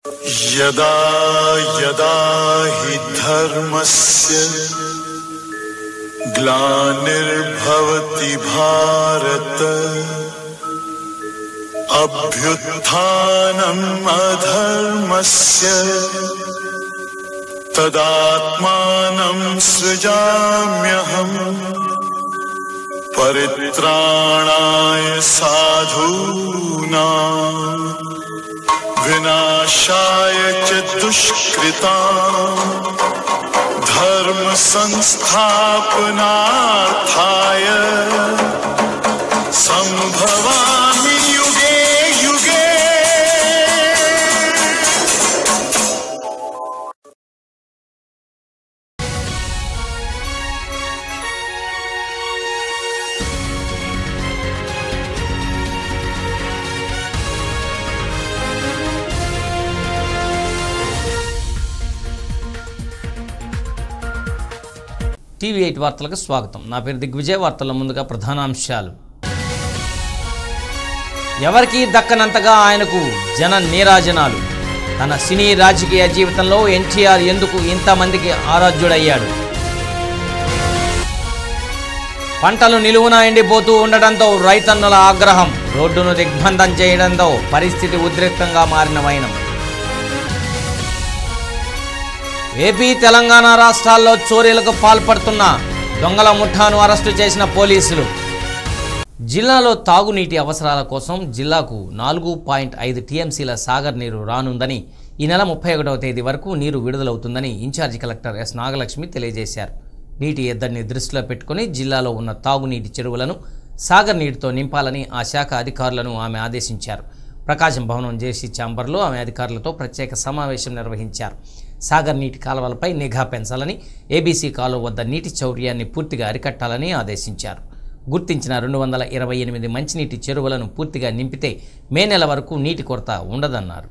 यदा यदा हि धर्मस्य ग्लानिर्भवति भारत अभ्युत्थानम् अधर्मस्य तदात्मानं सृजाम्यहम् परित्राणाय साधूनाम् विनाशाय च दुष्कृता धर्म संस्थापनार्थाय संभवामि युगे युगे టీవీ ఎయిట్ వార్తలకు స్వాగతం నా పేరు దిగ్విజయ్ వార్తల్లో ముందుగా ప్రధానాంశాలు ఎవరికీ దక్కనంతగా ఆయనకు జన నీరాజనాలు తన సినీ రాజకీయ జీవితంలో ఎన్టీఆర్ ఎందుకు ఇంతమందికి ఆరాధ్యుడయ్యాడు పంటలు నిలువున ఎండిపోతూ ఉండడంతో రైతన్నుల ఆగ్రహం రోడ్డును దిగ్బంధం చేయడంతో పరిస్థితి ఉద్రిక్తంగా మారిన వైనం ఏపీ తెలంగాణ రాష్ట్రాల్లో చోరీలకు పాల్పడుతున్న దొంగల ముఠాను అరెస్టు చేసిన పోలీసులు జిల్లాలో తాగునీటి అవసరాల కోసం జిల్లాకు నాలుగు పాయింట్ ఐదు టీఎంసీల సాగర్ నీరు రానుందని ఈ నెల ముప్పై ఒకటవ తేదీ వరకు నీరు విడుదలవుతుందని ఇన్ఛార్జి కలెక్టర్ ఎస్ నాగలక్ష్మి తెలియజేశారు నీటి ఎద్దడిని దృష్టిలో పెట్టుకుని జిల్లాలో ఉన్న తాగునీటి చెరువులను సాగర్ నీటితో నింపాలని ఆ శాఖ అధికారులను ఆమె ఆదేశించారు ప్రకాశం భవనం జేసీ ఛాంబర్లో ఆమె అధికారులతో ప్రత్యేక సమావేశం నిర్వహించారు సాగర్ నీటి కాలువలపై నిఘా పెంచాలని ఏబీసీ కాలువ వద్ద నీటి చౌర్యాన్ని పూర్తిగా అరికట్టాలని ఆదేశించారు గుర్తించిన రెండు వందల ఇరవై ఎనిమిది మంచినీటి చెరువులను పూర్తిగా నింపితే మే నెల వరకు నీటి కొరత ఉండదన్నారు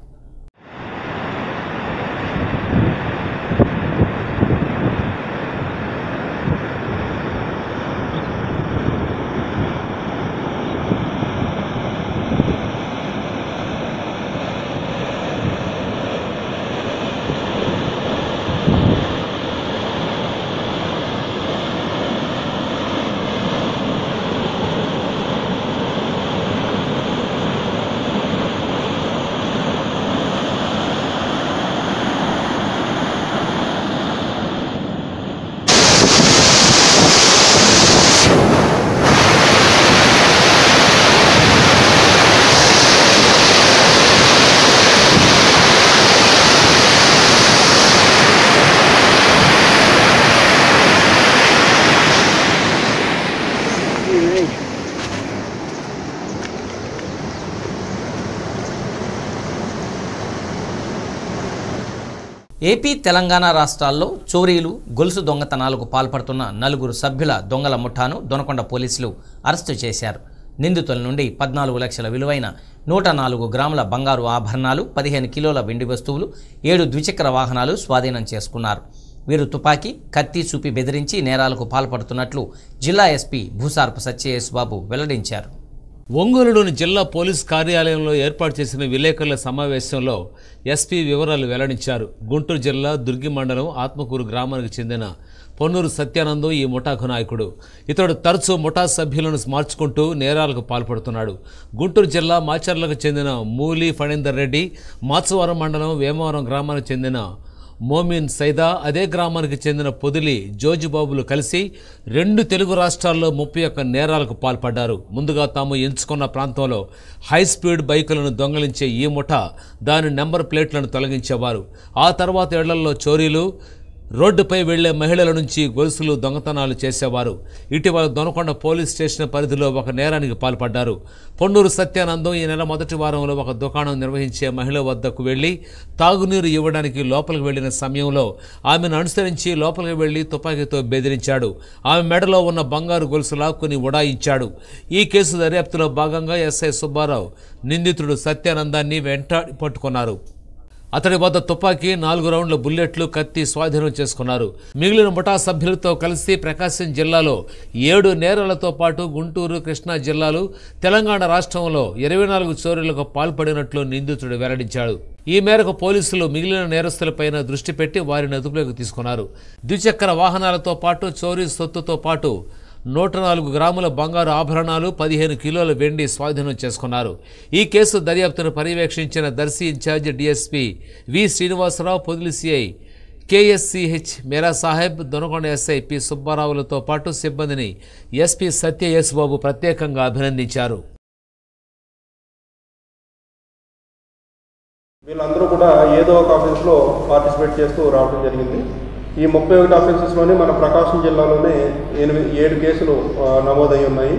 ఏపీ తెలంగాణ రాష్ట్రాల్లో చోరీలు గొలుసు దొంగతనాలకు పాల్పడుతున్న నలుగురు సభ్యుల దొంగల ముఠాను దొనకొండ పోలీసులు అరెస్టు చేశారు నిందితుల నుండి పద్నాలుగు లక్షల విలువైన నూట నాలుగు గ్రాముల బంగారు ఆభరణాలు పదిహేను కిలోల వెండి వస్తువులు ఏడు ద్విచక్ర వాహనాలు స్వాధీనం చేసుకున్నారు వీరు తుపాకీ కత్తి చూపి బెదిరించి నేరాలకు పాల్పడుతున్నట్లు జిల్లా ఎస్పీ భూసార్పు సత్యయేశ్ బాబు వెల్లడించారు ఒంగోలులోని జిల్లా పోలీస్ కార్యాలయంలో ఏర్పాటు చేసిన విలేకరుల సమావేశంలో ఎస్పీ వివరాలు వెల్లడించారు గుంటూరు జిల్లా దుర్గి మండలం ఆత్మకూరు గ్రామానికి చెందిన పొన్నూరు సత్యానందం ఈ ముఠాకు నాయకుడు ఇతడు తరచూ ముఠా సభ్యులను మార్చుకుంటూ నేరాలకు పాల్పడుతున్నాడు గుంటూరు జిల్లా మాచర్లకు చెందిన మూలి ఫణీందర్ రెడ్డి మాచవరం మండలం వేమవరం గ్రామానికి చెందిన మోమిన్ సైదా అదే గ్రామానికి చెందిన పొదిలి జోజిబాబులు కలిసి రెండు తెలుగు రాష్ట్రాల్లో ముప్పై ఒక్క నేరాలకు పాల్పడ్డారు ముందుగా తాము ఎంచుకున్న ప్రాంతంలో హై స్పీడ్ బైకులను దొంగలించే ఈ ముఠ దాని నెంబర్ ప్లేట్లను తొలగించేవారు ఆ తర్వాత ఏళ్లలో చోరీలు రోడ్డుపై వెళ్లే మహిళల నుంచి గొలుసులు దొంగతనాలు చేసేవారు ఇటీవల దొనకొండ పోలీస్ స్టేషన్ పరిధిలో ఒక నేరానికి పాల్పడ్డారు పొన్నూరు సత్యానందం ఈ నెల మొదటి వారంలో ఒక దుకాణం నిర్వహించే మహిళ వద్దకు వెళ్లి తాగునీరు ఇవ్వడానికి లోపలికి వెళ్లిన సమయంలో ఆమెను అనుసరించి లోపలికి వెళ్లి తుపాకీతో బెదిరించాడు ఆమె మెడలో ఉన్న బంగారు గొలుసు లాక్కుని ఉడాయించాడు ఈ కేసు దర్యాప్తులో భాగంగా ఎస్ఐ సుబ్బారావు నిందితుడు సత్యానందాన్ని వెంటాడి పట్టుకున్నారు అతడి వద్ద తుపాకీ నాలుగు రౌండ్ల బుల్లెట్లు కత్తి స్వాధీనం చేసుకున్నారు మిగిలిన ముఠా సభ్యులతో కలిసి ప్రకాశం జిల్లాలో ఏడు నేరాలతో పాటు గుంటూరు కృష్ణా జిల్లాలు తెలంగాణ రాష్ట్రంలో ఇరవై నాలుగు చోరీలకు పాల్పడినట్లు నిందితుడు వెల్లడించాడు ఈ మేరకు పోలీసులు మిగిలిన నేరస్తులపైన దృష్టి పెట్టి వారిని అదుపులోకి తీసుకున్నారు ద్విచక్ర వాహనాలతో పాటు చోరీ సొత్తుతో పాటు నూట నాలుగు గ్రాముల బంగారు ఆభరణాలు పదిహేను కిలోల వెండి స్వాధీనం చేసుకున్నారు ఈ కేసు దర్యాప్తును పర్యవేక్షించిన Darsi incharge DSP V Srinivasarao Podili CI KSCH Meera Saheb Donakonda SI P సుబ్బారావులతో పాటు సిబ్బందిని ఎస్పీ సత్య యేసుబాబు ప్రత్యేకంగా అభినందించారు వీళ్ళందరూ కూడా ఏదో ఒక ఆఫెన్స్లో పార్టిసిపేట్ చేస్తూ రావడం జరిగింది ఈ ముప్పై ఒకటి ఆఫెన్సెస్లోనే మన ప్రకాశం జిల్లాలోనే ఎనిమిది ఏడు కేసులు ఆ, నమోదై ఉన్నాయి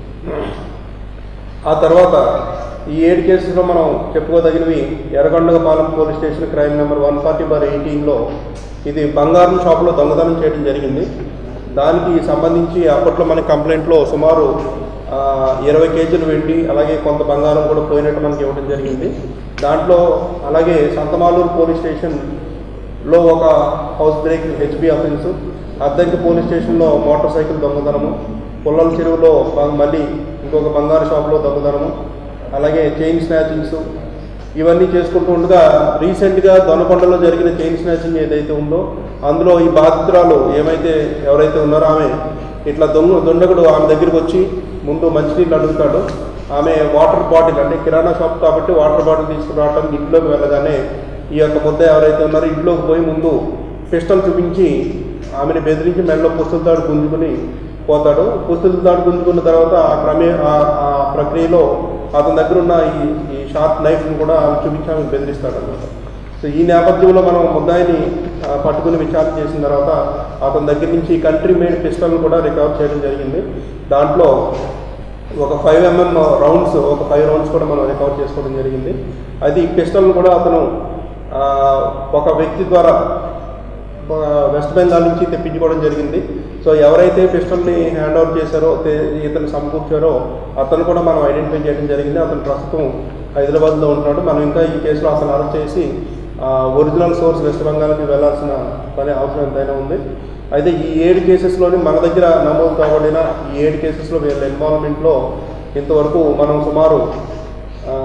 ఆ తర్వాత ఈ ఏడు కేసులో మనం చెప్పుకోదగినవి Erragondapalem police station crime number one forty bar ఎయిటీన్లో ఇది బంగారం షాపులో దొంగతనం చేయడం జరిగింది దానికి సంబంధించి అప్పట్లో మన కంప్లైంట్లో సుమారు ఆ, ఇరవై కేజీలు వెండి అలాగే కొంత బంగారం కూడా పోయినట్టు మనకి ఇవ్వడం జరిగింది దాంట్లో అలాగే సంతమాలూరు పోలీస్ స్టేషన్లో ఒక house break HB offence Addanki police స్టేషన్లో మోటార్ సైకిల్ దొంగతనము పుల్లల చెరువులో బం- మళ్ళీ ఇంకొక బంగారు షాపులో దొంగతనము అలాగే చైన్ స్నాచింగ్స్ ఇవన్నీ చేసుకుంటూ ఉండగా రీసెంట్గా దొనకొండలో జరిగిన చైన్ స్నాచింగ్ ఏదైతే ఉందో అందులో ఈ బాధితురాలు ఏమైతే ఎవరైతే ఉన్నారో ఆమె ఇట్లా దొంగ దొండగుడు ఆమె దగ్గరికి వచ్చి ముందు మంచినీళ్ళు అడుగుతాడు ఆమె వాటర్ బాటిల్ అంటే కిరాణా షాప్ కాబట్టి వాటర్ బాటిల్ తీసుకురావడం ఇంట్లోకి వెళ్ళగానే ఈ యొక్క ముద్ద ఎవరైతే ఉన్నారో ఇంట్లోకి పోయి ముందు పిస్టల్ చూపించి ఆమెను బెదిరించి మెడలో పుస్తల తాడు గుంజుకుని పోతాడు పుస్తల తాడు గుంజుకున్న తర్వాత ఆ క్రమే ఆ- ఆ ప్రక్రియలో అతని దగ్గర ఉన్న ఈ ఈ షార్ప్ నైఫ్ని కూడా ఆమె చూపించి ఆమె బెదిరిస్తాడు అనమాట సో ఈ నేపథ్యంలో మనం ముద్దాయిని ఆ, పట్టుకుని విచారణ చేసిన తర్వాత అతని దగ్గర నుంచి కంట్రీ మేడ్ పిస్టల్ని కూడా రికవర్ చేయడం జరిగింది దాంట్లో ఒక ఫైవ్ ఎంఎం రౌండ్స్ ఒక ఫైవ్ రౌండ్స్ కూడా మనం రికవర్ చేసుకోవడం జరిగింది అది ఈ పిస్టల్ని కూడా అతను ఆ, ఒక వ్యక్తి ద్వారా ఆ, వెస్ట్ బెంగాల్ నుంచి తెప్పించుకోవడం జరిగింది సో ఎవరైతే పిస్టల్ని హ్యాండ్ ఓవర్ చేశారో తే- ఇతను సమకూర్చారో అతను కూడా మనం ఐడెంటిఫై చేయడం జరిగింది అతను ప్రస్తుతం హైదరాబాద్లో ఉంటున్నాడు మనం ఇంకా ఈ కేసులో అసలు అరెస్ట్ చేసి ఆ, ఒరిజినల్ సోర్స్ వెస్ట్ బెంగాల్కి వెళ్ళాల్సిన పని అవసరం ఎంతైనా ఉంది అయితే ఈ ఏడు కేసెస్లోని మన దగ్గర నమోదు కాబడిన ఈ ఏడు కేసెస్లో వీళ్ళ ఇన్వాల్వ్మెంట్లో ఇంతవరకు మనం సుమారు ఆ,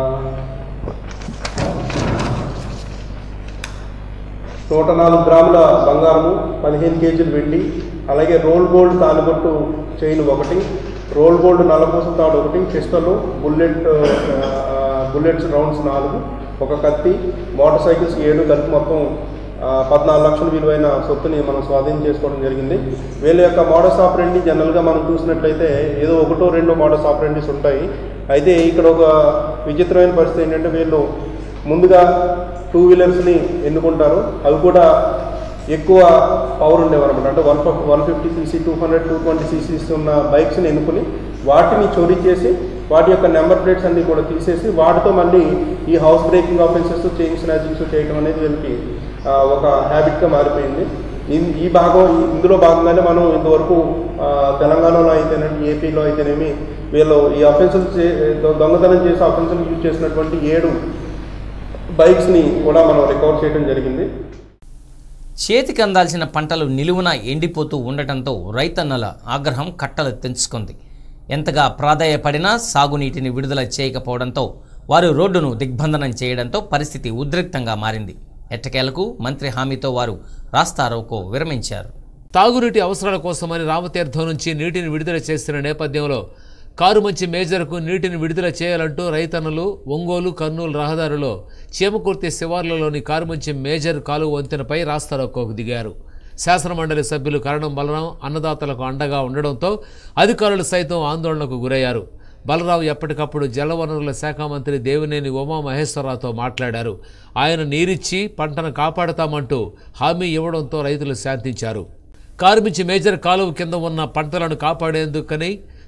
నూట నాలుగు గ్రాముల బంగారము పదిహేను కేజీలు వెండి అలాగే రోల్ గోల్డ్ తాలిబొట్టు చైన్ ఒకటి రోల్ గోల్డ్ నల్లపూసల తాడు ఒకటి పిస్టల్ బుల్లెట్ ఆ, బుల్లెట్స్ రౌండ్స్ నాలుగు ఒక కత్తి మోటార్ సైకిల్స్ ఏడు కలిపి మొత్తం ఆ, పద్నాలుగు లక్షల విలువైన సొత్తుని మనం స్వాధీనం చేసుకోవడం జరిగింది వీళ్ళ యొక్క మోడల్స్ ఆపరెండి జనరల్గా మనం చూసినట్లయితే ఏదో ఒకటో రెండో మోడల్స్ ఆపరెండిస్ ఉంటాయి అయితే ఇక్కడ ఒక విచిత్రమైన పరిస్థితి ఏంటంటే వీళ్ళు ముందుగా టూ వీలర్స్ని ఎన్నుకుంటారు అవి కూడా ఎక్కువ పవర్ ఉండేవారు అనమాట అంటే one one fifty CC two hundred two twenty CCs ఉన్న బైక్స్ని ఎన్నుకుని వాటిని చోరీ చేసి వాటి యొక్క నెంబర్ ప్లేట్స్ అన్ని కూడా తీసేసి వాటితో మళ్ళీ ఈ house breaking offences chain snatchings చేయడం అనేది వీళ్ళకి ఆ, ఒక హ్యాబిట్గా మారిపోయింది ఇన్- ఈ భాగం ఈ- ఇందులో భాగంగానే మనం ఇంతవరకు ఆ, తెలంగాణలో అయితేనేమి ఏపీలో అయితేనేమి వీళ్ళు ఈ అఫెన్సులు చే దొ- దొంగతనం చేసి అఫెన్సులు యూజ్ చేసినటువంటి ఏడు బైక్స్ని కూడా మనం రికవర్ చేయడం జరిగింది చేతికి అందాల్సిన పంటలు నిలువున ఎండిపోతూ ఉండటంతో రైతన్నల ఆగ్రహం కట్టలు తెంచుకుంది ఎంతగా ప్రాధాయపడినా సాగునీటిని విడుదల చేయకపోవడంతో వారు రోడ్డును దిగ్బంధనం చేయడంతో పరిస్థితి ఉద్రిక్తంగా మారింది ఎట్టకేలకు మంత్రి హామీతో వారు రాస్తారోకో విరమించారు తాగునీటి అవసరాల కోసమని రామతీర్థం నుంచి నీటిని విడుదల చేస్తున్న నేపథ్యంలో కారుమంచి మేజర్కు నీటిని విడుదల చేయాలంటూ రైతన్నలు ఒంగోలు కర్నూలు రహదారిలో చీమకుర్తి శివార్లలోని కారుమంచి మేజర్ కాలువ వంతెనపై రాస్తారోకోకు దిగారు శాసనమండలి సభ్యులు కరణం బలరాం అన్నదాతలకు అండగా ఉండడంతో అధికారులు సైతం ఆందోళనకు గురయ్యారు బలరావు ఎప్పటికప్పుడు జలవనరుల శాఖ మంత్రి దేవినేని ఉమా మహేశ్వరరావుతో మాట్లాడారు ఆయన నీరిచ్చి పంటను కాపాడతామంటూ హామీ ఇవ్వడంతో రైతులు శాంతించారు కార్మించి మేజర్ కాలువ కింద ఉన్న పంటలను కాపాడేందుకని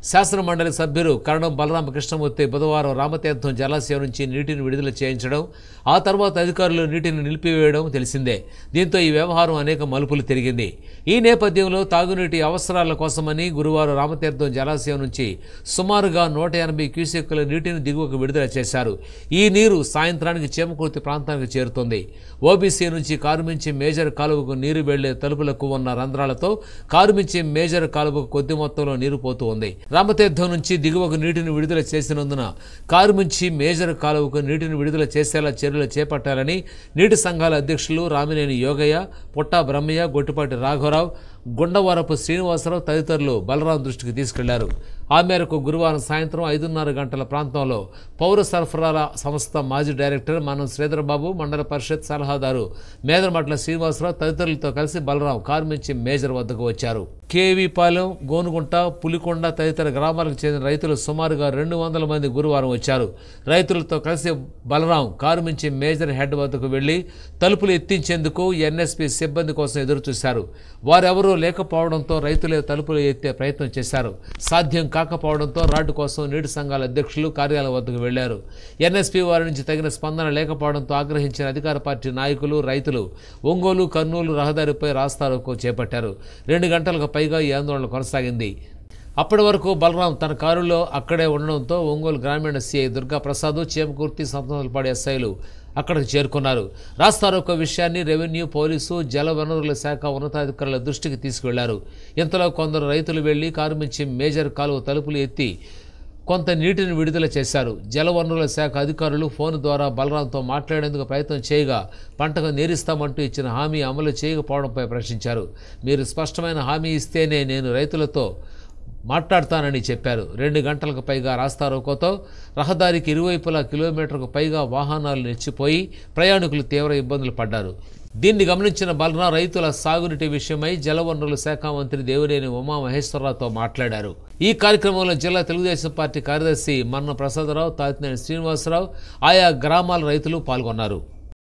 శాసన మండలి సభ్యులు కరణం బలరామ కృష్ణమూర్తి బుధవారం రామతీర్థం జలాశయం నుంచి నీటిని విడుదల చేయించడం ఆ తర్వాత అధికారులు నీటిని నిలిపివేయడం తెలిసిందే దీంతో ఈ వ్యవహారం అనేక మలుపులు తిరిగింది ఈ నేపథ్యంలో తాగునీటి అవసరాల కోసమని గురువారం రామతీర్థం జలాశయం నుంచి సుమారుగా నూట ఎనభై క్యూసెక్కుల నీటిని దిగువకు విడుదల చేశారు ఈ నీరు సాయంత్రానికి చేమకుర్తి ప్రాంతానికి చేరుతుంది ఓబీసీ నుంచి కారుమించి మేజర్ కాలువకు నీరు వెళ్లే తలుపులకు ఉన్న రంధ్రాలతో కారుమించి మేజర్ కాలువకు కొద్ది మొత్తంలో నీరు పోతూ ఉంది రామతీర్థం నుంచి దిగువకు నీటిని విడుదల చేసినందున కారుమించి మేజర్ కాలువకు నీటిని విడుదల చేసేలా చర్యలు చేపట్టాలని నీటి సంఘాల అధ్యక్షులు రామినేని యోగయ్య పుట్టా బ్రహ్మయ్య గొట్టిపాటి రాఘవరావు గుండవరపు శ్రీనివాసరావు తదితరులు బలరాం దృష్టికి తీసుకెళ్లారు ఆ మేరకు గురువారం సాయంత్రం ఐదున్నర గంటల ప్రాంతంలో పౌర సరఫరాల సంస్థ మాజీ డైరెక్టర్ మనం శ్రీధరబాబు మండల పరిషత్ సలహాదారు మేదరమట్ల శ్రీనివాసరావు తదితరులతో కలిసి బలరాం కార్మించి మేజర్ వద్దకు వచ్చారు కేవీపాలెం గోనుగుంట పులికొండ తదితర గ్రామాలకు చెందిన రైతులు సుమారుగా రెండు వందల మంది గురువారం వచ్చారు రైతులతో కలిసి బలరాం కార్మించి మేజర్ హెడ్ వద్దకు వెళ్లి తలుపులు ఎత్తించేందుకు ఎన్ఎస్పి సిబ్బంది కోసం ఎదురు చూశారు వారెవరూ లేకపోవడంతో రైతులే తలుపులు ఎత్తే ప్రయత్నం చేశారు సాధ్యం కాకపోవడంతో రాడ్డు కోసం నీటి సంఘాల అధ్యక్షులు కార్యాలయం వద్దకు వెళ్లారు ఎన్ఎస్పి వారి నుంచి తగిన స్పందన లేకపోవడంతో ఆగ్రహించిన అధికార పార్టీ నాయకులు రైతులు ఒంగోలు కర్నూలు రహదారిపై రాస్తారోకో చేపట్టారు రెండు గంటలకు పైగా ఈ ఆందోళన కొనసాగింది అప్పటి వరకు బలరాం తన కారులో అక్కడే ఉండడంతో ఒంగోలు గ్రామీణ సీఐ దుర్గా ప్రసాద్ చేమకుర్తి సంతనలపాడి ఎస్ఐలు అక్కడికి చేరుకున్నారు రాస్తారోకో విషయాన్ని రెవెన్యూ పోలీసు జల వనరుల శాఖ ఉన్నతాధికారుల దృష్టికి తీసుకువెళ్లారు ఇంతలో కొందరు రైతులు వెళ్లి కార్మించి మేజర్ కాలువ తలుపులు ఎత్తి కొంత నీటిని విడుదల చేశారు జలవనరుల శాఖ అధికారులు ఫోన్ ద్వారా బలరాంతో మాట్లాడేందుకు ప్రయత్నం చేయగా పంటకు నీరిస్తామంటూ ఇచ్చిన హామీ అమలు చేయకపోవడంపై ప్రశ్నించారు మీరు స్పష్టమైన హామీ ఇస్తేనే నేను రైతులతో మాట్లాడతానని చెప్పారు రెండు గంటలకు పైగా రాస్తారోకోతో రహదారికి ఇరువైపులా కిలోమీటర్కు పైగా వాహనాలు నిలిచిపోయి ప్రయాణికులు తీవ్ర ఇబ్బందులు పడ్డారు దీన్ని గమనించిన బలరా రైతుల సాగునీటి విషయమై జలవనరుల శాఖ మంత్రి దేవినేని ఉమామహేశ్వరరావుతో మాట్లాడారు ఈ కార్యక్రమంలో జిల్లా తెలుగుదేశం పార్టీ కార్యదర్శి మన్న ప్రసాదరావు తాతినేని శ్రీనివాసరావు ఆయా గ్రామాల రైతులు పాల్గొన్నారు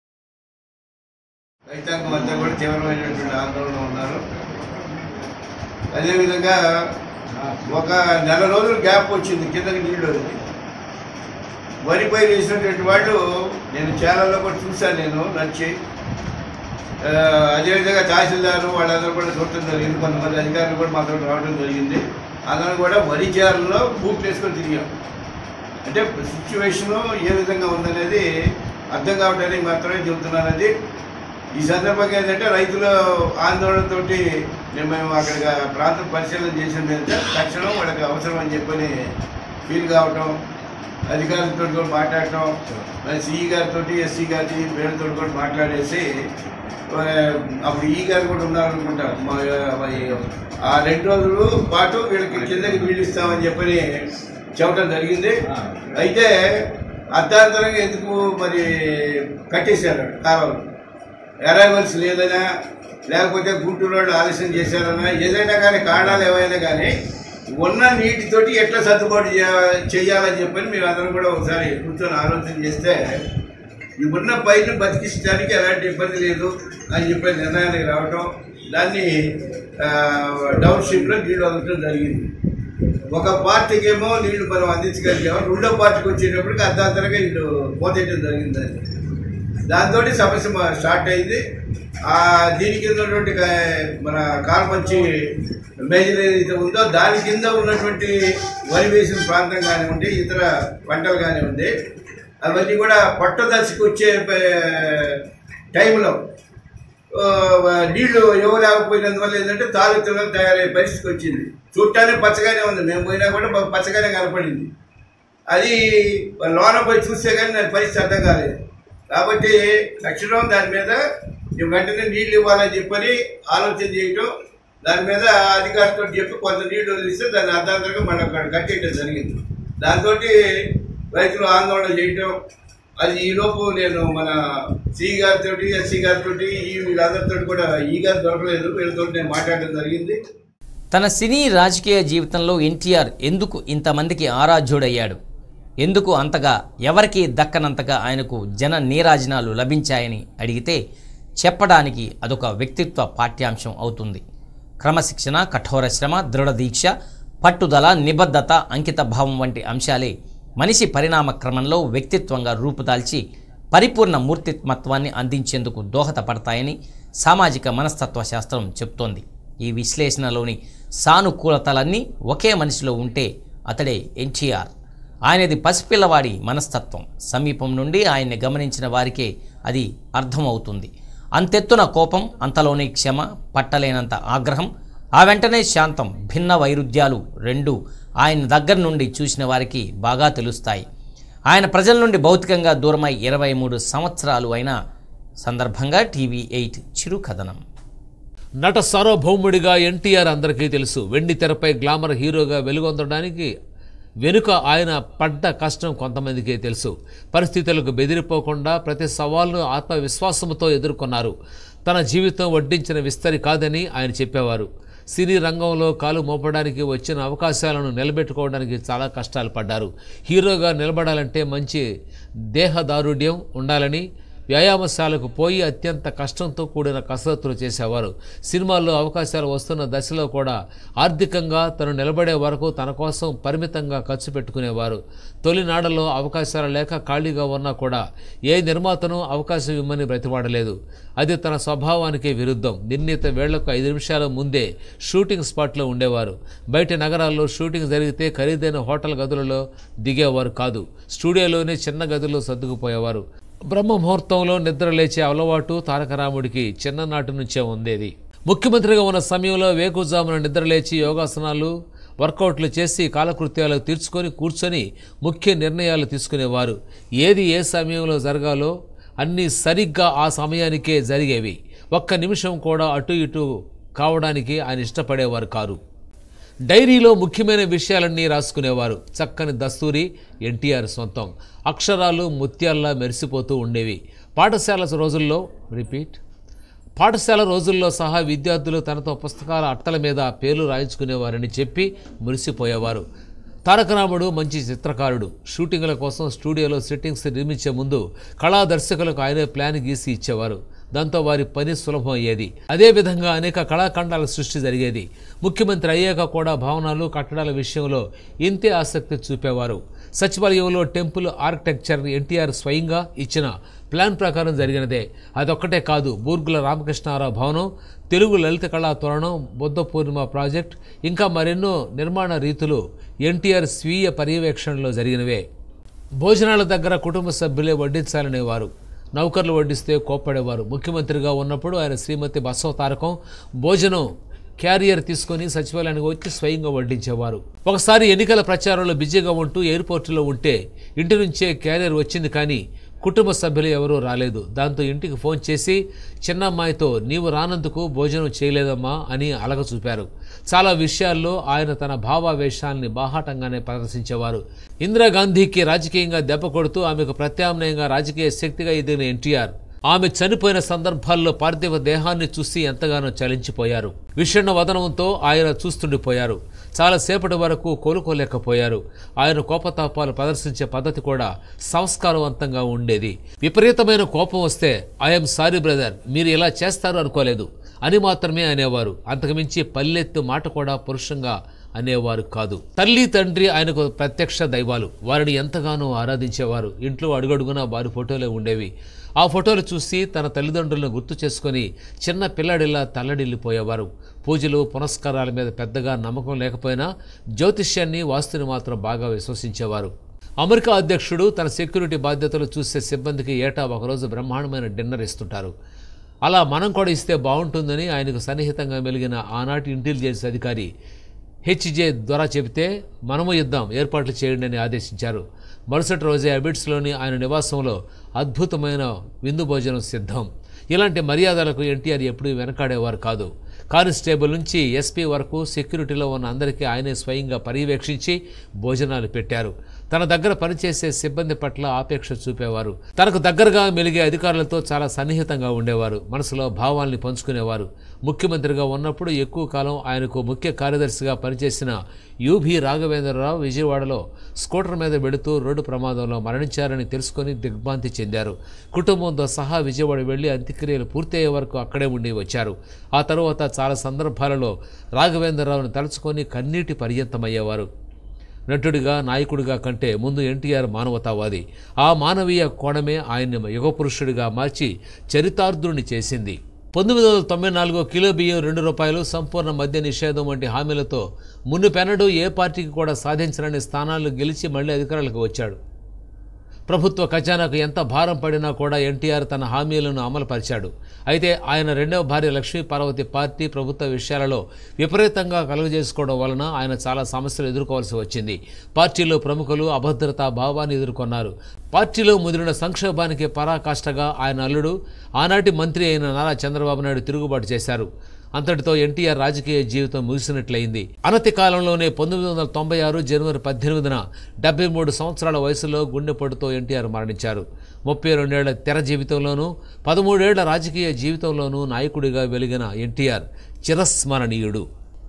రైతాంగం అంతా కూడా తీవ్రమైనటువంటి ఆందోళన ఉన్నారు అదేవిధంగా ఒక నెల రోజులు గ్యాప్ వచ్చింది కిందకి నీళ్ళు వదిలి వరి పైరు వేసినటువంటి వాళ్ళు నేను చేలలో కూడా చూశాను నేను నచ్చి ఆ, అదేవిధంగా తహసీల్దారు వాళ్ళందరూ కూడా చూడటం జరిగింది కొంతమంది అధికారులు కూడా మాతో రావడం జరిగింది అందరూ కూడా వరి చేలలో బూట్లు వేసుకొని తిరిగాం అంటే సిచ్యువేషను ఏ విధంగా ఉందనేది అర్థం కావడానికి మాత్రమే చెబుతున్నానది ఈ సందర్భంగా ఏంటంటే రైతుల ఆందోళనతోటి మేము మేము అక్కడ ప్రాంతం పరిశీలన చేసిన మీద తక్షణం వాళ్ళకి అవసరం అని చెప్పని ఫీల్ కావటం అధికారులతో కూడా మాట్లాడటం మరి సిఈ గారితో ఎస్సీ గారి పేరుతో కూడా మాట్లాడేసి ఆ, అప్పుడు ఈ గారు కూడా ఉన్నారనుకుంటా మా- మరి ఆ రెండు రోజులు పాటు వీళ్ళకి కిందకి వీళ్ళు ఇస్తామని చెప్పని చెప్పడం జరిగింది అయితే అర్ధాంతరంగా ఎందుకు మరి కట్టేశారు కాలువలు అరైవల్స్ లేదనా లేకపోతే గుంటూరు వాళ్ళు ఆలస్యం చేశారన్నా ఏదైనా కానీ కారణాలు ఏవైనా కానీ ఉన్న నీటితోటి ఎట్లా సర్దుబాటు చేయ- చేయాలని చెప్పని మేము అందరం కూడా ఒకసారి కూర్చొని ఆలోచన చేస్తే ఈ ఉన్న పైన బతికించడానికి ఎలాంటి ఇబ్బంది లేదు అని చెప్పి నిర్ణయానికి రావటం దాన్ని డౌన్ స్ట్రీమ్లో నీళ్ళు వదలటం జరిగింది ఒక పార్టీకి ఏమో నీళ్లు మనం అందించగలిగాము రెండో పార్టీకి వచ్చేటప్పటికి అర్ధాంతరంగా వీళ్ళు పోతేయడం జరిగింది దాంతో సమస్య మా- స్టార్ట్ అయింది ఆ దీని కింద ఉన్నటువంటి కా- మన కాల్మంచి మేజర్ ఏదైతే ఉందో దాని కింద ఉన్నటువంటి వరి వేసిన ప్రాంతం కానివ్వండి ఇతర పంటలు కానివ్వండి అవన్నీ కూడా పట్టదశకు వచ్చే ప- టైంలో ఆ, నీళ్లు ఇవ్వలేకపోయినందువల్ల ఏంటంటే తాలూతులు తయారయ్యే పరిస్థితికి వచ్చింది చూడటానికి పచ్చగానే ఉంది మేము పోయినా కూడా మాకు పచ్చగానే కనపడింది అది లోన పోయి చూస్తే కానీ నాకు పరిస్థితి అర్థం కాలేదు కాబట్టి తక్షణం దాని మీద ఈ వెంటనే నీళ్లు ఇవ్వాలని చెప్పని ఆలోచన చేయటం దాని మీద అధికారితో చెప్పి కొంత నీళ్లు వదిలిస్తే దాన్ని అర్ధాంతరంగా మనం అక్కడ కట్టేయడం జరిగింది దాంతో రైతులు ఆందోళన చేయటం అది ఈలోపు నేను మన సి గారితో ఎస్సీ గారితో ఈ వీళ్ళందరితో కూడా ఈ గారు దొరకలేదు వీళ్ళతో నేను మాట్లాడడం జరిగింది తన సినీ రాజకీయ జీవితంలో ఎన్టీఆర్ ఎందుకు ఇంతమందికి ఆరాధ్యుడయ్యాడు ఎందుకు అంతగా ఎవరికీ దక్కనంతగా ఆయనకు జన నీరాజనాలు లభించాయని అడిగితే చెప్పడానికి అదొక వ్యక్తిత్వ పాఠ్యాంశం అవుతుంది క్రమశిక్షణ కఠోర శ్రమ దృఢ దీక్ష పట్టుదల నిబద్ధత అంకిత భావం వంటి అంశాలే మనిషి పరిణామ క్రమంలో వ్యక్తిత్వంగా రూపుదాల్చి పరిపూర్ణ మూర్తిమత్వాన్ని అందించేందుకు దోహదపడతాయని సామాజిక మనస్తత్వ శాస్త్రం చెప్తోంది ఈ విశ్లేషణలోని సానుకూలతలన్నీ ఒకే మనిషిలో ఉంటే అతడే ఎన్టీఆర్ ఆయనది పసిపిల్లవాడి మనస్తత్వం సమీపం నుండి ఆయన్ని గమనించిన వారికే అది అర్థమవుతుంది అంతెత్తున కోపం అంతలోనే క్షమ పట్టలేనంత ఆగ్రహం ఆ వెంటనే శాంతం భిన్న వైరుధ్యాలు రెండు ఆయన దగ్గర నుండి చూసిన వారికి బాగా తెలుస్తాయి ఆయన ప్రజల నుండి భౌతికంగా దూరమై ఇరవై మూడు సంవత్సరాలు అయిన సందర్భంగా టీవీ ఎయిట్ చిరు కథనం నట సార్వభౌముడిగా ఎన్టీఆర్ అందరికీ తెలుసు వెండి తెరపై గ్లామర్ హీరోగా వెలుగొందడానికి వెనుక ఆయన పడ్డ కష్టం కొంతమందికే తెలుసు పరిస్థితులకు బెదిరిపోకుండా ప్రతి సవాల్ను ఆత్మవిశ్వాసంతో ఎదుర్కొన్నారు తన జీవితం వడ్డించిన విస్తరి కాదని ఆయన చెప్పేవారు సినీ రంగంలో కాలు మోపడానికి వచ్చిన అవకాశాలను నిలబెట్టుకోవడానికి చాలా కష్టాలు పడ్డారు హీరోగా నిలబడాలంటే మంచి దేహదారుఢ్యం ఉండాలని వ్యాయామశాలకు పోయి అత్యంత కష్టంతో కూడిన కసరత్తులు చేసేవారు సినిమాల్లో అవకాశాలు వస్తున్న దశలో కూడా ఆర్థికంగా తను నిలబడే వరకు తన కోసం పరిమితంగా ఖర్చు పెట్టుకునేవారు తొలినాడలో అవకాశాలు లేక ఖాళీగా ఉన్నా కూడా ఏ నిర్మాతను అవకాశం ఇమ్మని బ్రతిమాడలేదు అది తన స్వభావానికి విరుద్ధం నిర్ణీత వేళ్లకు ఐదు నిమిషాల ముందే షూటింగ్ స్పాట్లో ఉండేవారు బయట నగరాల్లో షూటింగ్ జరిగితే ఖరీదైన హోటల్ గదులలో దిగేవారు కాదు స్టూడియోలోనే చిన్న గదుల్లో సర్దుకుపోయేవారు బ్రహ్మ ముహూర్తంలో నిద్ర లేచే అలవాటు తారకరాముడికి చిన్ననాటి నుంచే ఉండేది ముఖ్యమంత్రిగా ఉన్న సమయంలో వేకుజామున నిద్రలేచి యోగాసనాలు వర్కౌట్లు చేసి కాలకృత్యాలు తీర్చుకొని కూర్చొని ముఖ్య నిర్ణయాలు తీసుకునేవారు ఏది ఏ సమయంలో జరగాలో అన్నీ సరిగ్గా ఆ సమయానికే జరిగేవి ఒక్క నిమిషం కూడా అటు ఇటు కావడానికి ఆయన ఇష్టపడేవారు కారు డైరీలో ముఖ్యమైన విషయాలన్నీ రాసుకునేవారు చక్కని దస్తూరి ఎన్టీఆర్ సొంతం అక్షరాలు ముత్యాల్లా మెరిసిపోతూ ఉండేవి పాఠశాల రోజుల్లో రిపీట్ పాఠశాల రోజుల్లో సహా విద్యార్థులు తనతో పుస్తకాల అట్టల మీద పేర్లు రాయించుకునేవారని చెప్పి మురిసిపోయేవారు తారకరాముడు మంచి చిత్రకారుడు షూటింగ్ల కోసం స్టూడియోలో సెట్టింగ్స్ నిర్మించే ముందు కళా దర్శకులకు ఆయనే ప్లాన్ గీసి ఇచ్చేవారు దాంతో వారి పని సులభం అయ్యేది అదేవిధంగా అనేక కళాఖండాల సృష్టి జరిగేది ముఖ్యమంత్రి అయ్యాక కూడా భవనాలు కట్టడాల విషయంలో ఇంతే ఆసక్తి చూపేవారు సచివాలయంలో టెంపుల్ ఆర్కిటెక్చర్ ఎన్టీఆర్ స్వయంగా ఇచ్చిన ప్లాన్ ప్రకారం జరిగినదే అదొక్కటే కాదు బూర్గుల రామకృష్ణారావు భవనం తెలుగు లలిత కళా తోరణం బుద్ధ పూర్ణిమ ప్రాజెక్ట్ ఇంకా మరెన్నో నిర్మాణ రీతులు ఎన్టీఆర్ స్వీయ పర్యవేక్షణలో జరిగినవే భోజనాల దగ్గర కుటుంబ సభ్యులే వడ్డించాలనేవారు నౌకర్లు వడ్డిస్తే కోప్పడేవారు ముఖ్యమంత్రిగా ఉన్నప్పుడు ఆయన శ్రీమతి బసవ తారకం భోజనం క్యారియర్ తీసుకొని సచివాలయానికి వచ్చి స్వయంగా వడ్డించేవారు ఒకసారి ఎన్నికల ప్రచారంలో బిజీగా ఉంటూ ఎయిర్పోర్టులో ఉంటే ఇంటి నుంచే క్యారియర్ వచ్చింది కానీ కుటుంబ సభ్యులు ఎవరూ రాలేదు దాంతో ఇంటికి ఫోన్ చేసి చిన్నమ్మాయితో నీవు రానందుకు భోజనం చేయలేదమ్మా అని అలగ చూపారు చాలా విషయాల్లో ఆయన తన భావావేశాల్ని బాహాటంగానే ప్రదర్శించేవారు ఇందిరాగాంధీకి రాజకీయంగా దెబ్బ కొడుతూ ఆమెకు ప్రత్యామ్నాయంగా రాజకీయ శక్తిగా ఎదిగిన ఎన్టీఆర్ ఆమె చనిపోయిన సందర్భాల్లో పార్థివ దేహాన్ని చూసి ఎంతగానో చలించిపోయారు విషణ వదనంతో ఆయన చూస్తుండిపోయారు చాలాసేపటి వరకు కోలుకోలేకపోయారు ఆయన కోపతాపాలు ప్రదర్శించే పద్ధతి కూడా సంస్కారవంతంగా ఉండేది విపరీతమైన కోపం వస్తే ఐఎమ్ సారీ బ్రదర్ మీరు ఇలా చేస్తారు అనుకోలేదు అని మాత్రమే అనేవారు అంతకుమించి పల్లెత్తు మాట కూడా పురుషంగా అనేవారు కాదు తల్లి తండ్రి ఆయనకు ప్రత్యక్ష దైవాలు వారిని ఎంతగానో ఆరాధించేవారు ఇంట్లో అడుగడుగునా వారి ఫోటోలే ఉండేవి ఆ ఫోటోలు చూసి తన తల్లిదండ్రులను గుర్తు చేసుకొని చిన్న పిల్లాడిలా తల్లడిల్లిపోయేవారు పూజలు పునస్కారాల మీద పెద్దగా నమ్మకం లేకపోయినా జ్యోతిష్యాన్ని వాస్తుని మాత్రం బాగా విశ్వసించేవారు అమెరికా అధ్యక్షుడు తన సెక్యూరిటీ బాధ్యతలు చూసే సిబ్బందికి ఏటా ఒకరోజు బ్రహ్మాండమైన డిన్నర్ ఇస్తుంటారు అలా మనం కూడా ఇస్తే బాగుంటుందని ఆయనకు సన్నిహితంగా మెలిగిన ఆనాటి ఇంటెలిజెన్స్ అధికారి హెచ్జే ద్వారా చెబితే మనము ఇద్దాం ఏర్పాట్లు చేయండి అని ఆదేశించారు మరుసటి రోజే అబిడ్స్లోని ఆయన నివాసంలో అద్భుతమైన విందు భోజనం సిద్ధం ఇలాంటి మర్యాదలకు ఎన్టీఆర్ ఎప్పుడూ వెనకాడేవారు కాదు కానిస్టేబుల్ నుంచి ఎస్పీ వరకు సెక్యూరిటీలో ఉన్న అందరికీ ఆయనే స్వయంగా పర్యవేక్షించి భోజనాలు పెట్టారు తన దగ్గర పనిచేసే సిబ్బంది పట్ల ఆపేక్ష చూపేవారు తనకు దగ్గరగా మెలిగే అధికారులతో చాలా సన్నిహితంగా ఉండేవారు మనసులో భావాల్ని పంచుకునేవారు ముఖ్యమంత్రిగా ఉన్నప్పుడు ఎక్కువ కాలం ఆయనకు ముఖ్య కార్యదర్శిగా పనిచేసిన యుభి రాఘవేంద్రరావు విజయవాడలో స్కూటర్ మీద వెళుతూ రోడ్డు ప్రమాదంలో మరణించారని తెలుసుకొని దిగ్భ్రాంతి చెందారు కుటుంబంతో సహా విజయవాడ వెళ్లి అంత్యక్రియలు పూర్తయ్యే వరకు అక్కడే ఉండి వచ్చారు ఆ తరువాత చాలా సందర్భాలలో రాఘవేంద్రరావును తలుచుకొని కన్నీటి పర్యంతమయ్యేవారు నటుడిగా నాయకుడిగా కంటే ముందు ఎన్టీఆర్ మానవతావాది ఆ మానవీయ కోణమే ఆయన్ని యుగపురుషుడిగా మార్చి చరితార్థుని చేసింది పంతొమ్మిది వందల తొంభై నాలుగో కిలో బియ్యం రెండు రూపాయలు సంపూర్ణ మద్య నిషేధం వంటి హామీలతో మున్నుపెన్నడూ ఏ పార్టీకి కూడా సాధించలేని స్థానాలు గెలిచి మళ్ళీ అధికారులకు వచ్చాడు ప్రభుత్వ ఖజానాకు ఎంత భారం పడినా కూడా ఎన్టీఆర్ తన హామీలను అమలుపరిచాడు అయితే ఆయన రెండవ భార్య లక్ష్మీ పార్వతి పార్టీ ప్రభుత్వ విషయాలలో విపరీతంగా కలుగజేసుకోవడం వలన ఆయన చాలా సమస్యలు ఎదుర్కోవాల్సి వచ్చింది పార్టీలో ప్రముఖులు అభద్రతా భావాన్ని ఎదుర్కొన్నారు పార్టీలో ముదిరిన సంక్షోభానికి పరాకాష్ఠగా ఆయన అల్లుడు ఆనాటి మంత్రి అయిన నారా చంద్రబాబు నాయుడు తిరుగుబాటు చేశారు అంతటితో ఎన్టీఆర్ రాజకీయ జీవితం ముగిసినట్లయింది అనతి కాలంలోనే పంతొమ్మిది వందల తొంభై ఆరు జనవరి పద్దెనిమిదిన డెబ్బై మూడు సంవత్సరాల వయసులో గుండెపోటుతో ఎన్టీఆర్ మరణించారు ముప్పై రెండేళ్ల తెర జీవితంలోనూ పదమూడేళ్ల రాజకీయ జీవితంలోనూ నాయకుడిగా వెలిగిన ఎన్టీఆర్ చిరస్మరణీయుడు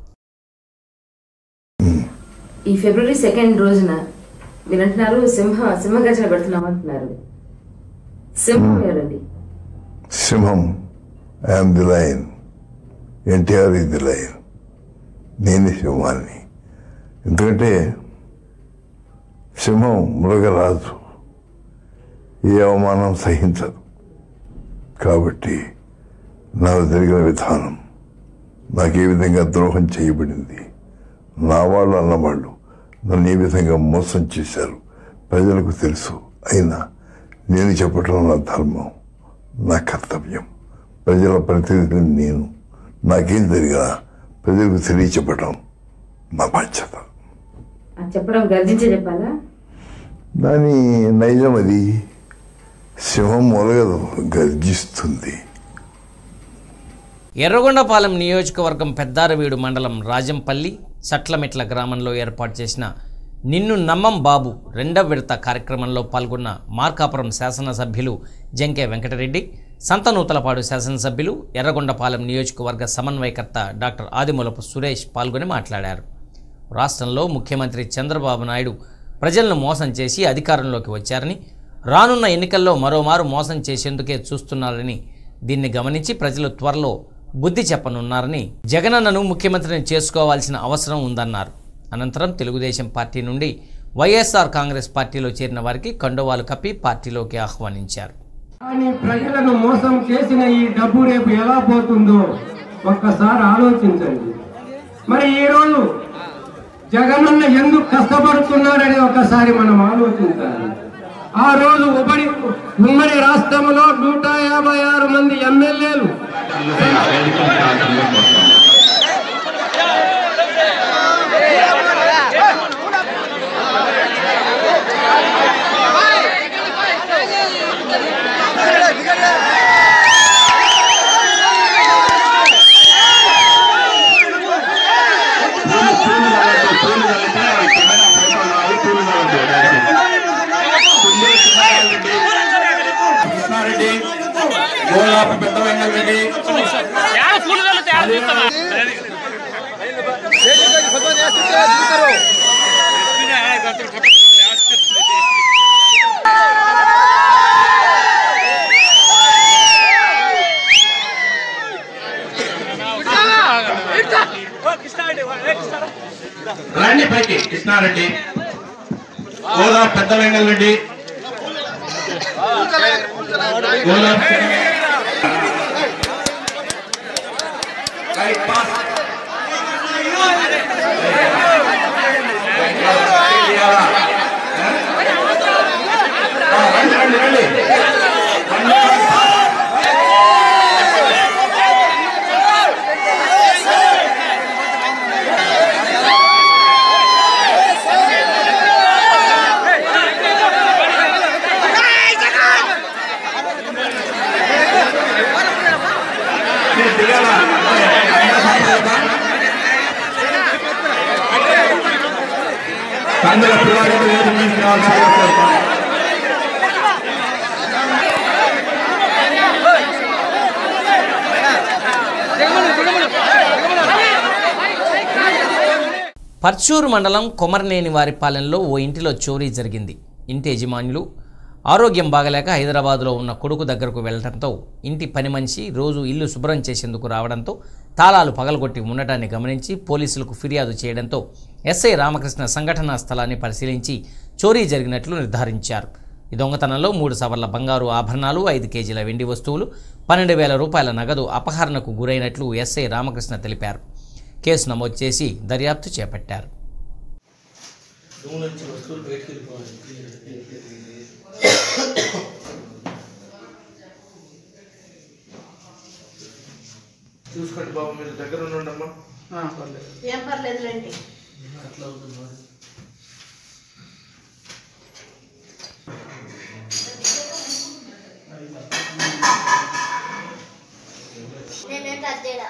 ఈ ఫిబ్రవరి సెకండ్ రోజున మీరు అంటున్నారు సింహ సింహగర్జన పెడుతున్నాం అంటున్నారు సింహం ఎవరండి సింహం ఐఎమ్ ది లయన్ ఎన్టీఆర్ ఇది ది లయన్ నేను సింహాన్ని ఎందుకంటే సింహం మృగరాజు ఏ అవమానం సహించదు కాబట్టి నాకు జరిగిన విధానం నాకు ఏ విధంగా ద్రోహం చేయబడింది నా వాళ్ళు అన్నవాళ్ళు నన్ను ఏ విధంగా మోసం చేశారు ప్రజలకు తెలుసు అయినా నేను చెప్పటం నా ధర్మం నా కర్తవ్యం ప్రజల ప్రతినిధిని నేను నాకేం జరిగినా ప్రజలకు తెలియచెప్పటం నా బాధ్యత అది చెప్పడం గర్జించే చెప్పాలా దాని నైజం అది సింహం మొలగదు గర్జిస్తుంది ఎర్రగొండపాలెం నియోజకవర్గం పెద్దారవీడు మండలం రాజంపల్లి సట్లమెట్ల గ్రామంలో ఏర్పాటు చేసిన నిన్ను నమ్మం బాబు రెండవ విడత కార్యక్రమంలో పాల్గొన్న మార్కాపురం శాసనసభ్యులు జంకే వెంకటరెడ్డి సంతనూతలపాడు శాసనసభ్యులు ఎర్రగొండపాలెం నియోజకవర్గ సమన్వయకర్త డాక్టర్ ఆదిమూలపు సురేష్ పాల్గొని మాట్లాడారు రాష్ట్రంలో ముఖ్యమంత్రి చంద్రబాబు నాయుడు ప్రజలను మోసం చేసి అధికారంలోకి వచ్చారని రానున్న ఎన్నికల్లో మరోమారు మోసం చేసేందుకే చూస్తున్నారని దీన్ని గమనించి ప్రజలు త్వరలో బుద్ధి చెప్పనున్నారని జగనన్నను ముఖ్యమంత్రిని చేసుకోవాల్సిన అవసరం ఉందన్నారు అనంతరం తెలుగుదేశం పార్టీ నుండి వైఎస్ఆర్ కాంగ్రెస్ పార్టీలో చేరిన వారికి కండువాలు కప్పి పార్టీలోకి ఆహ్వానించారు కానీ ప్రజలను మోసం చేసిన ఈ డబ్బు రేపు ఎలా పోతుందో ఒక్కసారి ఆలోచించండి మరి ఈ రోజు జగనన్న ఎందుకు కష్టపడుతున్నాడని ఒకసారి మనం ఆలోచించాలి ఆ రోజు ఉమ్మడి ఉమ్మడి రాష్ట్రంలో నూట యాభై ఆరు మంది ఎమ్మెల్యేలు కృష్ణారెడ్డి గోలాపు పెద్ద వెంకటరెడ్డి రండి పైకి కృష్ణారెడ్డి గోదా పెద్ద వెంకటరెడ్డి గోదా రైట్ పాస్ రండి రండి రండి మీరు దిగాలా అందులో పిల్లవాడికి వేదిక మీదకి రావాల్సిందిగా కోరుతున్నాను. పర్చూరు మండలం కొమరనేని వారిపాలెంలో ఓ ఇంటిలో చోరీ జరిగింది ఇంటి యజమానులు ఆరోగ్యం బాగలేక హైదరాబాదులో ఉన్న కొడుకు దగ్గరకు వెళ్లడంతో ఇంటి పని మనిషి రోజు ఇల్లు శుభ్రం చేసేందుకు రావడంతో తాళాలు పగలగొట్టి ఉండటాన్ని గమనించి పోలీసులకు ఫిర్యాదు చేయడంతో ఎస్ఐ రామకృష్ణ సంఘటనా స్థలాన్ని పరిశీలించి చోరీ జరిగినట్లు నిర్ధారించారు ఈ దొంగతనంలో మూడు సవర్ల బంగారు ఆభరణాలు ఐదు కేజీల వెండి వస్తువులు పన్నెండు వేల రూపాయల నగదు అపహరణకు గురైనట్లు ఎస్ఐ రామకృష్ణ తెలిపారు కేసు నమోదు చేసి దర్యాప్తు చేపట్టారు చూసుకోండి బాబు మీరు దగ్గర ఉండండి ఏం పర్లేదులేండి నేనేంటి అద్దెడా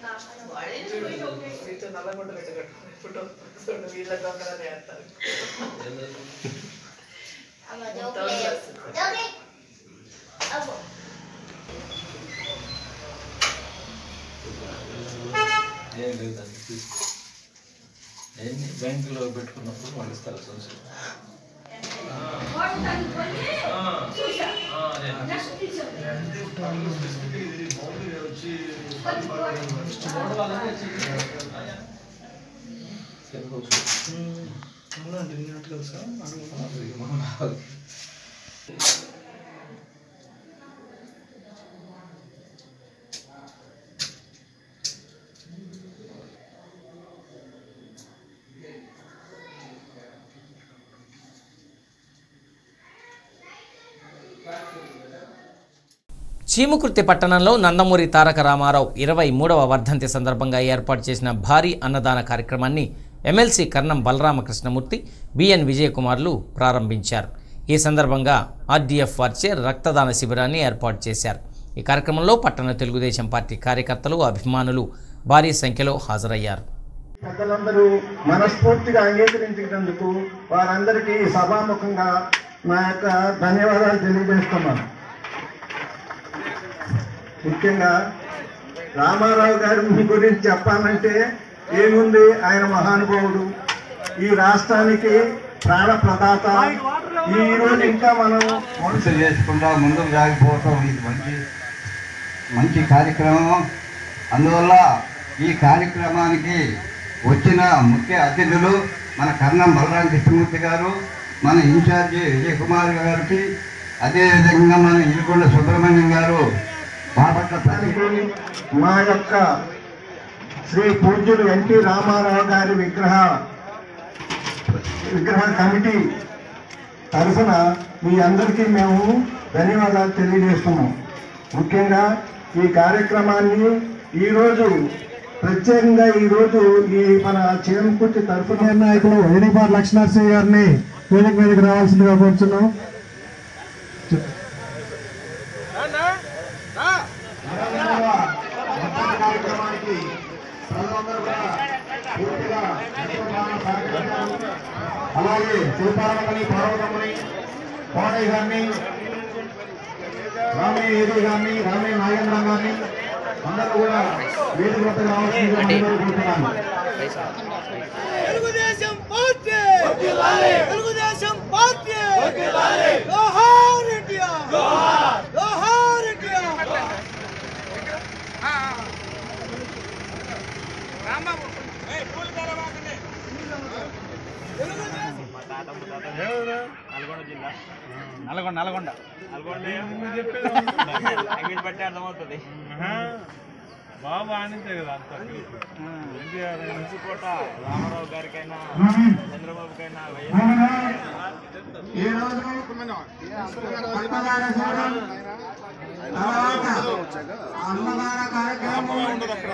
మీతో నల్లగొండ పెట్టగట్టు ఫోటో చూడండి వీళ్ళ దొంగలని వేస్తారు అమ్మ జోకులే జోకి అబ్బో ఏం లేదండి తీసుకో ఏంటి బ్యాంకులో పెట్టుకున్నప్పుడు వాళ్ళు ఇస్తారు చూసి చీముకుర్తి పట్టణంలో నందమూరి తారక రామారావు ఇరవై మూడవ వర్ధంతి సందర్భంగా ఏర్పాటు చేసిన భారీ అన్నదాన కార్యక్రమాన్ని ఎమ్మెల్సీ కర్ణం బలరామకృష్ణమూర్తి బిఎన్ విజయకుమార్లు ప్రారంభించారు ఈ సందర్భంగా ఆర్డీఎఫ్ వారిచే రక్తదాన శిబిరాన్ని ఏర్పాటు చేశారు ఈ కార్యక్రమంలో పట్టణ తెలుగుదేశం పార్టీ కార్యకర్తలు అభిమానులు భారీ సంఖ్యలో హాజరయ్యారు పెద్దలందరూ మనస్ఫూర్తిగా అంగీకరించినందుకు వారందరికీ సభాముఖంగా నా యొక్క ధన్యవాదాలు తెలియజేస్తున్నాను ముఖ్యంగా రామారావు గారి మీ గురించి చెప్పాలంటే ఏముంది ఆయన మహానుభావుడు ఈ రాష్ట్రానికి ప్రాణ ప్రదాత ఈ రోజు ఇంకా మనం మనసు చేసుకుంటా ముందుకు సాగిపోవటం ఇది మంచి మంచి కార్యక్రమం అందువల్ల ఈ కార్యక్రమానికి వచ్చిన ముఖ్య అతిథులు మన కర్ణం బలరాం కృష్ణమూర్తి గారు మన ఇన్ఛార్జి విజయ్ కుమార్ గారికి అదేవిధంగా మన ఇల్కొండ సుబ్రహ్మణ్యం గారు బాపట్ల ప్రతి మా యొక్క శ్రీ పూజ్యులు ఎన్టీ రామారావు గారి విగ్రహ విగ్రహ కమిటీ తరఫున మీ అందరికీ మేము ధన్యవాదాలు తెలియజేస్తున్నాం ముఖ్యంగా ఈ కార్యక్రమాన్ని ఈరోజు ప్రత్యేకంగా ఈరోజు ఈ మన చేమకుర్తి తరఫున నాయకులు వైనిపాటి లక్ష్మణశ్రీ గారిని వేదిక మీదకి రావాల్సిందిగా కోరుతున్నాం కార్యక్రమానికి ప్రజలందరూ కూడా పూర్తిగా ఎంతోగానో సహకరించారు. అలాగే శిల్పారమ్మని పార్వతమ్మని కోటయ్య గారిని రామయ్య ఏది గారిని రామయ్య నాగేంద్రం గారిని అందరూ కూడా వేదిక వద్దకు రావాల్సిందిగా మనవి కోరుతున్నాను తెలుగుదేశం పార్టీ తెలుగుదేశం పార్టీ జోహార్ ఇండియా జోహార్ ఇండియా నల్గొండ జిల్లా నల్గొండ నల్గొండ నల్గొండ బట్టి అర్థమవుతుంది బాబు ఆనించే కదా అంత ఎన్టీఆర్ కోట రామారావు గారికైనా చంద్రబాబుకైనా ఈ రోజు అన్నదాన శిబిరం తర్వాత అన్నదాన కార్యక్రమం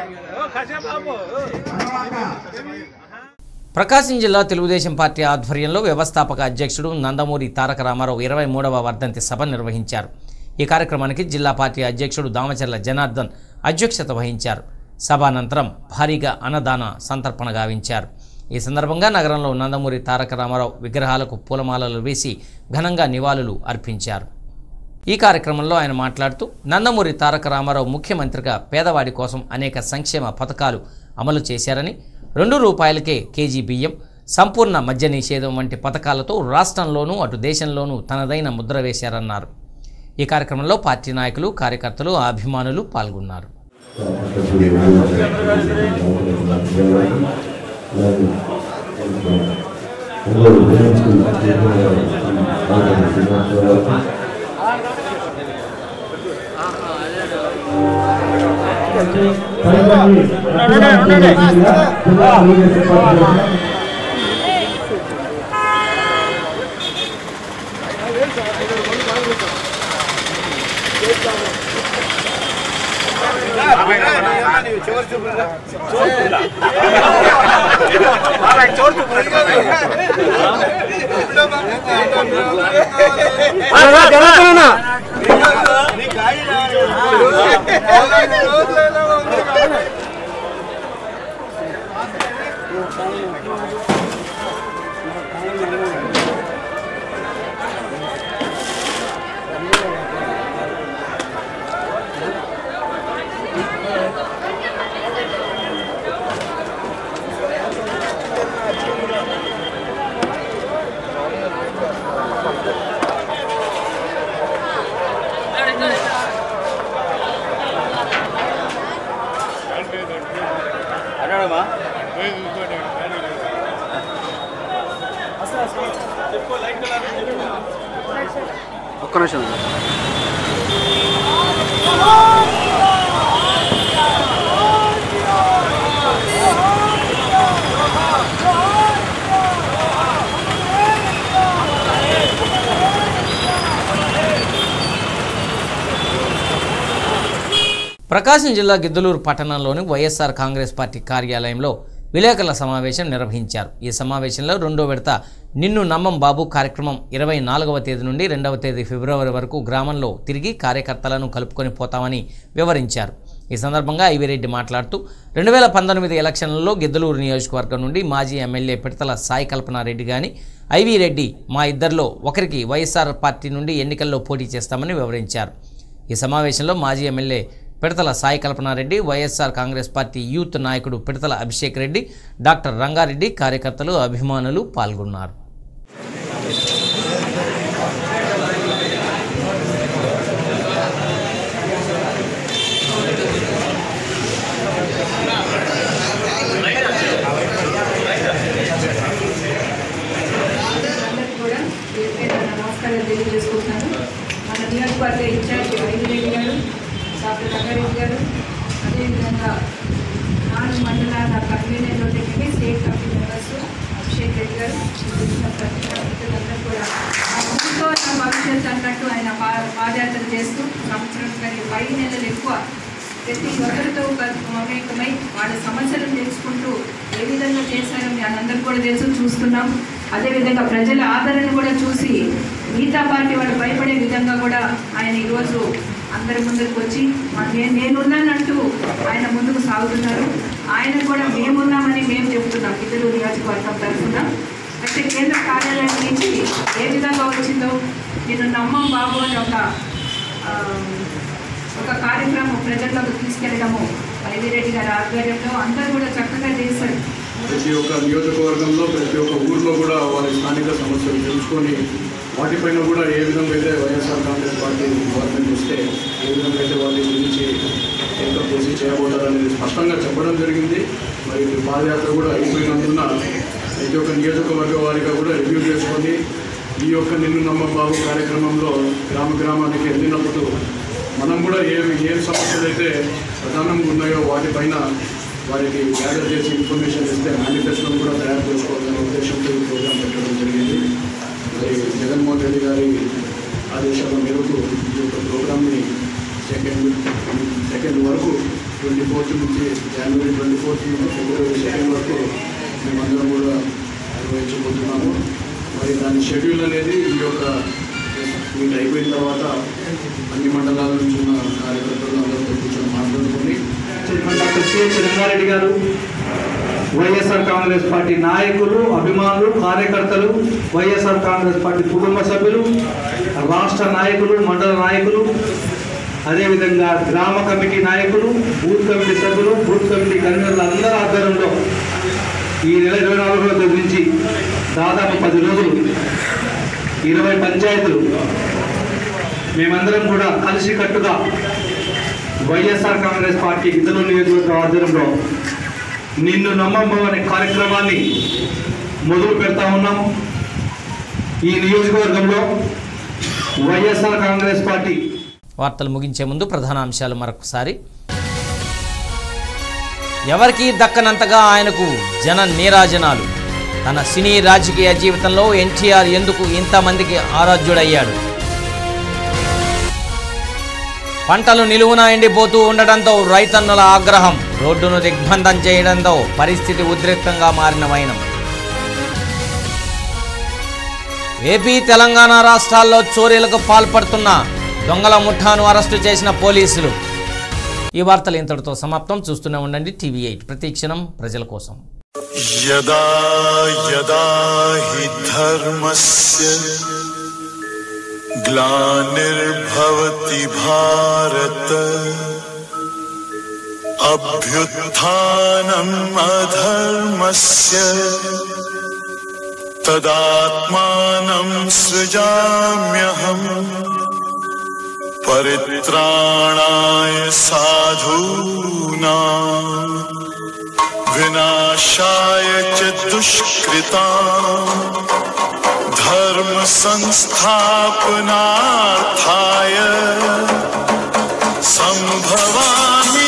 తర్వాత ప్రకాశం జిల్లా తెలుగుదేశం పార్టీ ఆధ్వర్యంలో వ్యవస్థాపక అధ్యక్షుడు నందమూరి తారక రామారావు ఇరవై మూడవ వర్ధంతి సభ నిర్వహించారు ఈ కార్యక్రమానికి జిల్లా పార్టీ అధ్యక్షుడు దామచర్ల జనార్దన్ అధ్యక్షత వహించారు సభానంతరం భారీగా అన్నదాన సంతర్పణ గావించారు ఈ సందర్భంగా నగరంలో నందమూరి తారక రామారావు విగ్రహాలకు పూలమాలలు వేసి ఘనంగా నివాళులు అర్పించారు ఈ కార్యక్రమంలో ఆయన మాట్లాడుతూ నందమూరి తారక రామారావు ముఖ్యమంత్రిగా పేదవాడి కోసం అనేక సంక్షేమ పథకాలు అమలు చేశారని రెండు రూపాయలకే కేజీ బియ్యం సంపూర్ణ మద్య నిషేధం వంటి పథకాలతో రాష్ట్రంలోనూ అటు దేశంలోనూ తనదైన ముద్ర వేశారన్నారు ఈ కార్యక్రమంలో పార్టీ నాయకులు కార్యకర్తలు అభిమానులు పాల్గొన్నారు ఒక్క నిమిషం ప్రకాశం జిల్లా గిద్దలూరు పట్టణంలోని వైఎస్ఆర్ కాంగ్రెస్ పార్టీ కార్యాలయంలో విలేకరుల సమావేశం నిర్వహించారు ఈ సమావేశంలో రెండో విడత నిన్ను నమ్మం బాబు కార్యక్రమం ఇరవై నాలుగవ తేదీ నుండి రెండవ తేదీ ఫిబ్రవరి వరకు గ్రామంలో తిరిగి కార్యకర్తలను కలుపుకొని పోతామని వివరించారు ఈ సందర్భంగా ఐవిరెడ్డి మాట్లాడుతూ రెండు వేల పంతొమ్మిది ఎలక్షన్లలో గిద్దలూరు నియోజకవర్గం నుండి మాజీ ఎమ్మెల్యే పిడతల సాయి కల్పనారెడ్డి కానీ ఐవి రెడ్డి మా ఇద్దరిలో ఒకరికి వైఎస్ఆర్ పార్టీ నుండి ఎన్నికల్లో పోటీ చేస్తామని వివరించారు ఈ సమావేశంలో మాజీ MLA Pidathala Sai Kalpanareddy YSR Congress party youth నాయకుడు పిడతల అభిషేక్ రెడ్డి డాక్టర్ రంగారెడ్డి కార్యకర్తలు అభిమానులు పాల్గొన్నారు అందరికీ కూడా పేరు పేరున నమస్కారాలు తెలియజేసుకుంటున్నాను మన నియోజకవర్గ ఇన్ఛార్జ్ రెడ్డి గారు డాక్టర్ రంగారెడ్డి గారు అదేవిధంగా నాలుగు మండలాల కన్వీనర్ ఉండేవి state committee members Abhishek Reddy గారు వచ్చిన ప్రతి ప్రముఖులందరూ కూడా ఆ ఊరితో నా భవిష్యత్తు అన్నట్టు ఆయన పా- పాదయాత్ర చేస్తూ సంవత్సరం కానీ పది నెలలు ఎక్కువ ప్రతి ఒక్కరితో కల్- మమేకమై వాళ్ళ సమస్యలను తెలుసుకుంటూ ఏ విధంగా చేశారో మీ అందరికీ కూడా తెలుసు చూస్తున్నాం అదేవిధంగా ప్రజల ఆదరణ కూడా చూసి మిగతా పార్టీ వాళ్ళు భయపడే విధంగా కూడా ఆయన ఈరోజు అందరి ముందుకు వచ్చి "మా- నేను నేనున్నానంటూ ఆయన ముందుకు సాగుతున్నారు ఆయన కూడా మేమున్నామని మేము చెబుతున్నాం ఇద్దరు నియోజకవర్గం తరఫున అయితే కేంద్ర కార్యాలయం నుంచి ఏ విధంగా వచ్చిందో నేను నమ్మం బాబు అని ఒక ఆ, ఒక కార్యక్రమం ప్రజల్లోకి తీసుకెళ్ళడము వైవిరెడ్డి గారి ఆధ్వర్యంలో అందరూ కూడా చక్కగా చేశారు ప్రతి ఒక్క నియోజకవర్గంలో ప్రతి ఒక్క ఊర్లో కూడా వారి స్థానిక సమస్యలు తెలుసుకొని వాటిపైన కూడా ఏ విధంగా అయితే వైఎస్ఆర్ కాంగ్రెస్ పార్టీ గవర్నమెంట్ వస్తే ఏ విధంగా అయితే వాటి గురించి ఎంత కృషి చేయబోతారనేది స్పష్టంగా చెప్పడం జరిగింది మరి ఈ పాదయాత్ర కూడా అయిపోయినందున ప్రతి ఒక్క నియోజకవర్గ వారిగా కూడా రివ్యూ చేసుకొని ఈ యొక్క నిన్ను నమ్మ బాబు కార్యక్రమంలో గ్రామ గ్రామానికి వెళ్ళినప్పుడు మనం కూడా ఏ ఏ సమస్యలు అయితే ప్రధానంగా ఉన్నాయో వాటిపైన వారికి గ్యాదర్ చేసి ఇన్ఫర్మేషన్ ఇస్తే మేనిఫెస్టోను కూడా తయారు చేసుకోవాలనే ఉద్దేశంతో ఈ ప్రోగ్రాం పెట్టడం జరిగింది మరి జగన్మోహన్ రెడ్డి గారి ఆదేశాల మేరకు ఈ యొక్క ప్రోగ్రామ్ని సెకండ్ సెకండ్ వరకు ట్వంటీ ఫోర్త్ నుంచి జనవరి ట్వంటీ ఫోర్త్ నుంచి ఫిబ్రవరి సెకండ్ వరకు మేమందరం కూడా నిర్వహించబోతున్నాము మరి దాని షెడ్యూల్ అనేది ఈ యొక్క మీట్ అయిపోయిన తర్వాత అన్ని మండలాల నుంచి ఉన్న కార్యకర్తలు అందరితో కూర్చొని మాట్లాడుకొని డాక్టర్ సిహెచ్ రంగారెడ్డి గారు వైఎస్ఆర్ కాంగ్రెస్ పార్టీ నాయకులు అభిమానులు కార్యకర్తలు వైఎస్ఆర్ కాంగ్రెస్ పార్టీ కుటుంబ సభ్యులు రాష్ట్ర నాయకులు మండల నాయకులు అదేవిధంగా గ్రామ కమిటీ నాయకులు బూత్ కమిటీ సభ్యులు బూత్ కమిటీ కన్వీనర్ల అందరి ఆధ్వర్యంలో ఈ నెల ఇరవై నాలుగవ తేదీ నుంచి దాదాపు పది రోజులు ఇరవై పంచాయతీలు మేమందరం కూడా కలిసికట్టుగా వైఎస్ఆర్ కాంగ్రెస్ పార్టీ ఇతరుల నియోజకవర్గ ఆధ్వర్యంలో నిన్ను నమ్మమ్మ అనే కార్యక్రమాన్ని మొదలు పెడతా ఉన్నాం ఈ నియోజకవర్గంలో వైఎస్ఆర్ కాంగ్రెస్ పార్టీ వార్తలు ముగించే ముందు ప్రధాన అంశాలు మరొకసారి ఎవరికీ దక్కనంతగా ఆయనకు జన నీరాజనాలు తన సినీ రాజకీయ జీవితంలో ఎన్టీఆర్ ఎందుకు ఇంతమందికి ఆరాధ్యుడయ్యాడు పంటలు నిలువున ఎండిపోతూ ఉండడంతో రైతన్నుల ఆగ్రహం రోడ్డును దిగ్బంధం చేయడంతో పరిస్థితి ఉద్రిక్తంగా మారిన వైనం ఏపీ తెలంగాణ రాష్ట్రాల్లో చోరీలకు పాల్పడుతున్న దొంగల ముఠాను అరెస్టు చేసిన పోలీసులు ఈ వార్తలు ఇంతటితో సమాప్తం చూస్తూనే ఉండండి టీవీ ఎయిట్ ప్రతి క్షణం ప్రజల కోసం यदा यदा हि धर्मस्य ग्लानिर्भवति भारत अभ्युत्थानम् अधर्मस्य तदात्मानं सृजाम्यहम् परित्राणाय साधूनाम् विनाशाय च दुष्कृता धर्म संस्थापनार्थाय संभवामि